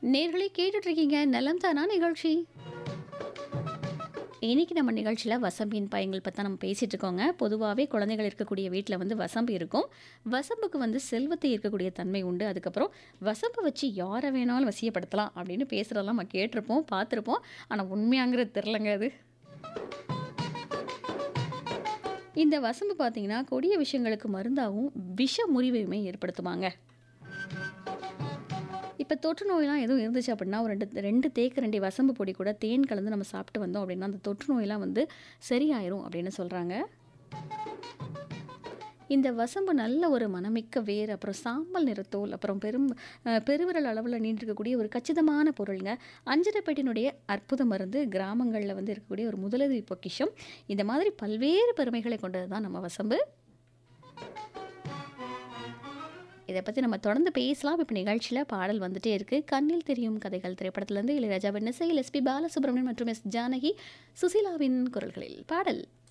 நேர்களே கேட்டுட்டு இருக்கீங்க நலம் தானா நிகழ்ச்சி இன்னைக்கு நம்ம நிகழ்ச்சியில் வசம்பின் பயன்கள் பற்றி நம்ம பேசிகிட்டு இருக்கோங்க பொதுவாகவே குழந்தைகள் இருக்கக்கூடிய வீட்டில் வந்து வசம்பு இருக்கும் வசம்புக்கு வந்து செல்வத்தை இருக்கக்கூடிய தன்மை உண்டு அதுக்கப்புறம் வசம்பை வச்சு யாரை வேணாலும் வசியப்படுத்தலாம் அப்படின்னு பேசுகிறதெல்லாம் நம்ம கேட்டிருப்போம் பார்த்துருப்போம் ஆனால் உண்மையாங்கிறது தெரிலங்க அது இந்த வசம்பு பார்த்தீங்கன்னா கொடிய விஷயங்களுக்கு மருந்தாகவும் விஷ முறிவையுமே ஏற்படுத்துவாங்க இப்போ தொற்று நோயெல்லாம் எதுவும் இருந்துச்சு அப்படின்னா ஒரு ரெண்டு ரெண்டு தேக்கு ரெண்டு வசம்பு பொடி கூட தேன் கலந்து நம்ம சாப்பிட்டு வந்தோம் அப்படின்னா அந்த தொற்று நோயெல்லாம் வந்து சரியாயிரும் அப்படின்னு சொல்கிறாங்க இந்த வசம்பு நல்ல ஒரு மனமிக்க வேர் அப்புறம் சாம்பல் நிறத்தோல் அப்புறம் பெரும் அஹ், பெருவிரல் அளவில் நீண்டிருக்கக்கூடிய ஒரு கச்சிதமான பொருளுங்க அஞ்சரைப்பேட்டினுடைய அற்புத மருந்து கிராமங்களில் வந்து இருக்கக்கூடிய ஒரு முதலுதவி பொக்கிஷம் இந்த மாதிரி பல்வேறு பெருமைகளை கொண்டது தான் நம்ம வசம்பு இதை பற்றி நம்ம தொடர்ந்து பேசலாம் இப்போ நிகழ்ச்சியில் பாடல் வந்துட்டே இருக்கு கண்ணில் தெரியும் கதைகள் திரைப்படத்திலிருந்து இளையராஜாவின் இசையில் எஸ்பி பாலசுப்ரமணியன் மற்றும் எஸ் ஜானகி சுசீலாவின் குரல்களில் பாடல்